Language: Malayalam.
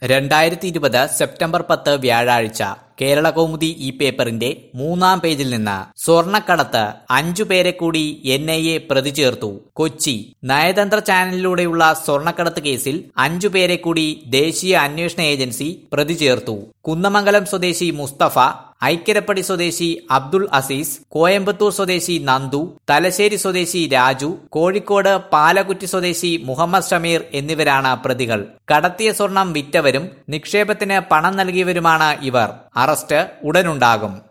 രണ്ടായിരത്തി ഇരുപത് സെപ്റ്റംബർ പത്ത് വ്യാഴാഴ്ച കേരള കൗമുദി ഈ പേപ്പറിന്റെ മൂന്നാം പേജിൽ നിന്ന് സ്വർണക്കടത്ത് അഞ്ചു പേരെ കൂടി എൻ ഐ എ പ്രതി ചേർത്തു കൊച്ചി നയതന്ത്ര ചാനലിലൂടെയുള്ള സ്വർണക്കടത്ത് കേസിൽ അഞ്ചു പേരെ കൂടി ദേശീയ അന്വേഷണ ഏജൻസി പ്രതി ചേർത്തു കുന്നമംഗലം സ്വദേശി മുസ്തഫ ഐക്കരപ്പടി സ്വദേശി അബ്ദുൾ അസീസ് കോയമ്പത്തൂർ സ്വദേശി നന്ദു തലശ്ശേരി സ്വദേശി രാജു കോഴിക്കോട് പാലകുറ്റി സ്വദേശി മുഹമ്മദ് ഷമീർ എന്നിവരാണ് പ്രതികൾ കടത്തിയ സ്വർണം വിറ്റവരും നിക്ഷേപത്തിന് പണം നൽകിയവരുമാണ് ഇവർ അറസ്റ്റ് ഉടനുണ്ടാകും